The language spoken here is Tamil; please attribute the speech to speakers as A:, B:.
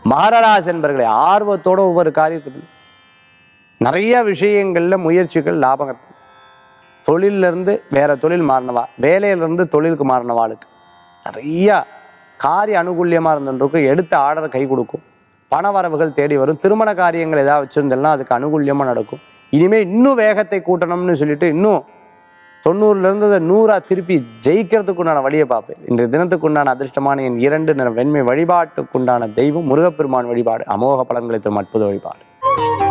A: மகரராசி என்பர்களை ஆர்வத்தோட ஒவ்வொரு காரியத்திலும் நிறைய விஷயங்கள்ல முயற்சிகள் லாபம் தொழில்ல இருந்து வேற தொழில் மாறினவா வேலையில இருந்து தொழிலுக்கு மாறினவாளுக்கு நிறைய காரிய அனுகூல்யமா இருந்துருக்கும் எடுத்த ஆர்டர் கை கொடுக்கும் பண வரவுகள் தேடி வரும் திருமண காரியங்கள் ஏதாவது வச்சிருந்தெல்லாம் அதுக்கு அனுகூல்யமா நடக்கும் இனிமே இன்னும் வேகத்தை கூட்டணும்னு சொல்லிட்டு இன்னும் தொண்ணூறுல இருந்து அதை நூறா திருப்பி ஜெயிக்கிறதுக்கு உண்டான வழியை பார்ப்பேன் இன்றைய தினத்துக்கு உண்டான அதிர்ஷ்டமான என் இரண்டு நிற வெண்மை வழிபாட்டுக்குண்டான தெய்வம் முருகப்பெருமான் வழிபாடு அமோக பலன்களை தரும் அற்புத வழிபாடு